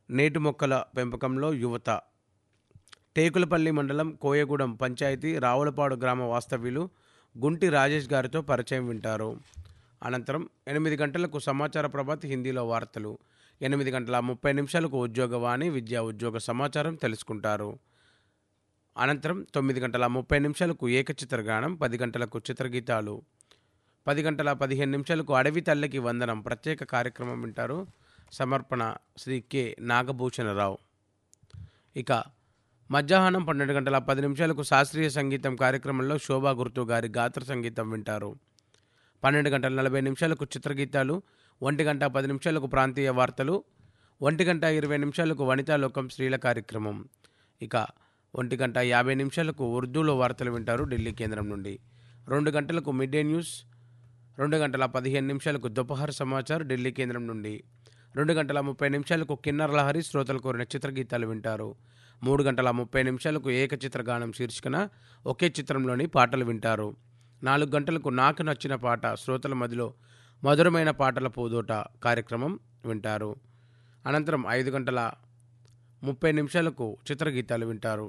నేటి మొక్కల పెంపకంలో యువత టేకులపల్లి మండలం కోయగూడెం పంచాయతీ రావులపాడు గ్రామ వాస్తవ్యులు గుంటి రాజేష్ గారితో పరిచయం వింటారు అనంతరం ఎనిమిది గంటలకు సమాచార ప్రభాత్ హిందీలో వార్తలు ఎనిమిది గంటల ముప్పై నిమిషాలకు ఉద్యోగవాణి విద్యా ఉద్యోగ సమాచారం తెలుసుకుంటారు అనంతరం తొమ్మిది గంటల ముప్పై నిమిషాలకు ఏకచిత్రగానం పది గంటలకు చిత్రగీతాలు పది గంటల పదిహేను నిమిషాలకు అడవి తల్లికి వందనం ప్రత్యేక కార్యక్రమం వింటారు సమర్పణ శ్రీ కె నాగభూషణరావు ఇక మధ్యాహ్నం పన్నెండు గంటల పది నిమిషాలకు శాస్త్రీయ సంగీతం కార్యక్రమంలో శోభా గుర్తు గారి గాత్ర సంగీతం వింటారు పన్నెండు గంటల నలభై నిమిషాలకు చిత్రగీతాలు ఒంటి గంట పది నిమిషాలకు ప్రాంతీయ వార్తలు ఒంటి గంట ఇరవై నిమిషాలకు వనితాలోకం స్త్రీల కార్యక్రమం ఇక ఒంటి గంట యాభై నిమిషాలకు ఉర్దూలో వార్తలు వింటారు ఢిల్లీ కేంద్రం నుండి రెండు గంటలకు మిడ్ డే న్యూస్ రెండు గంటల పదిహేను నిమిషాలకు దుపహర్ సమాచార్ ఢిల్లీ కేంద్రం నుండి రెండు గంటల ముప్పై నిమిషాలకు కిన్నర్ లహరి శ్రోతలు కోరిన చిత్రగీతాలు వింటారు మూడు గంటల ముప్పై నిమిషాలకు ఏకచిత్ర గానం శీర్షికన ఒకే చిత్రంలోని పాటలు వింటారు నాలుగు గంటలకు నాకు నచ్చిన పాట శ్రోతల మధ్యలో మధురమైన పాటల పూదోట కార్యక్రమం వింటారు అనంతరం ఐదు గంటల ముప్పై నిమిషాలకు చిత్రగీతాలు వింటారు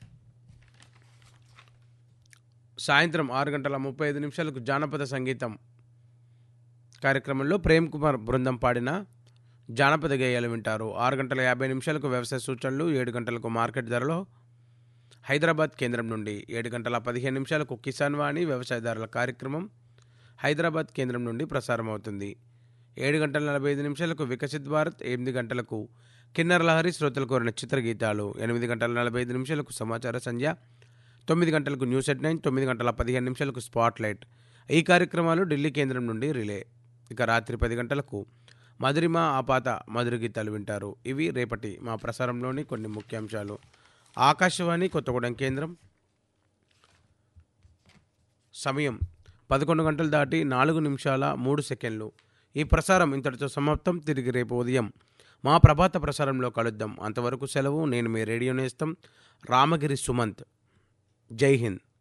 సాయంత్రం ఆరు గంటల ముప్పై ఐదు నిమిషాలకు జానపద సంగీతం కార్యక్రమంలో ప్రేమ్ కుమార్ బృందం పాడిన జానపద గేయాలు వింటారు ఆరు గంటల యాభై నిమిషాలకు వ్యవసాయ సూచనలు ఏడు గంటలకు మార్కెట్ ధరలో హైదరాబాద్ కేంద్రం నుండి ఏడు గంటల పదిహేను నిమిషాలకు కిసాన్ వాణి వ్యవసాయదారుల కార్యక్రమం హైదరాబాద్ కేంద్రం నుండి ప్రసారం అవుతుంది ఏడు గంటల నలభై ఐదు నిమిషాలకు వికసిత్ భారత్ ఎనిమిది గంటలకు కిన్నర్ లహరి శ్రోతలు కోరిన చిత్రగీతాలు ఎనిమిది గంటల నలభై ఐదు నిమిషాలకు సమాచార సంధ్య తొమ్మిది గంటలకు న్యూస్ ఎట్ నైన్ తొమ్మిది గంటల పదిహేను నిమిషాలకు స్పాట్ లైట్ ఈ కార్యక్రమాలు ఢిల్లీ కేంద్రం నుండి రిలే ఇక రాత్రి పది గంటలకు మధురిమ ఆపాత మధుర గీతాలు వింటారు ఇవి రేపటి మా ప్రసారంలోని కొన్ని ముఖ్యాంశాలు ఆకాశవాణి కొత్తగూడెం కేంద్రం సమయం పదకొండు గంటలు దాటి నాలుగు నిమిషాల మూడు సెకండ్లు ఈ ప్రసారం ఇంతటితో సమాప్తం తిరిగి రేపు ఉదయం మా ప్రభాత ప్రసారంలో కలుద్దాం అంతవరకు సెలవు నేను మీ రేడియో నేస్తం రామగిరి సుమంత్ జై హింద్